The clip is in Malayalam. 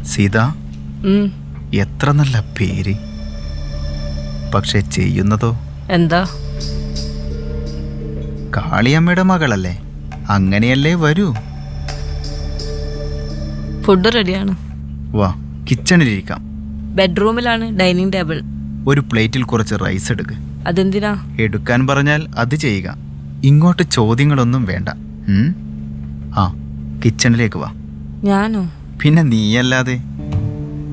സീത ഉം, എത്ര നല്ല പേര് പക്ഷെ ചെയ്യുന്നതോ എന്താ കാളിയമ്മയുടെ മകളല്ലേ അങ്ങനെയല്ലേ വരൂ ഫുഡ് റെഡിയാണ് വാ കിച്ചണിലിരിക്കാം ബെഡ്റൂമിലാണ് ഡൈനിങ് ടേബിൾ ഒരു പ്ലേറ്റിൽ കുറച്ച് റൈസ് എടുക്ക് അതെന്തിനാ എടുക്കാൻ പറഞ്ഞാൽ അത് ചെയ്യുക ഇങ്ങോട്ട് ചോദ്യങ്ങളൊന്നും വേണ്ട ഉം? ആ കിച്ചണിലേക്ക് വാ ഞാനോ പിന്നെ നീയല്ലാതെ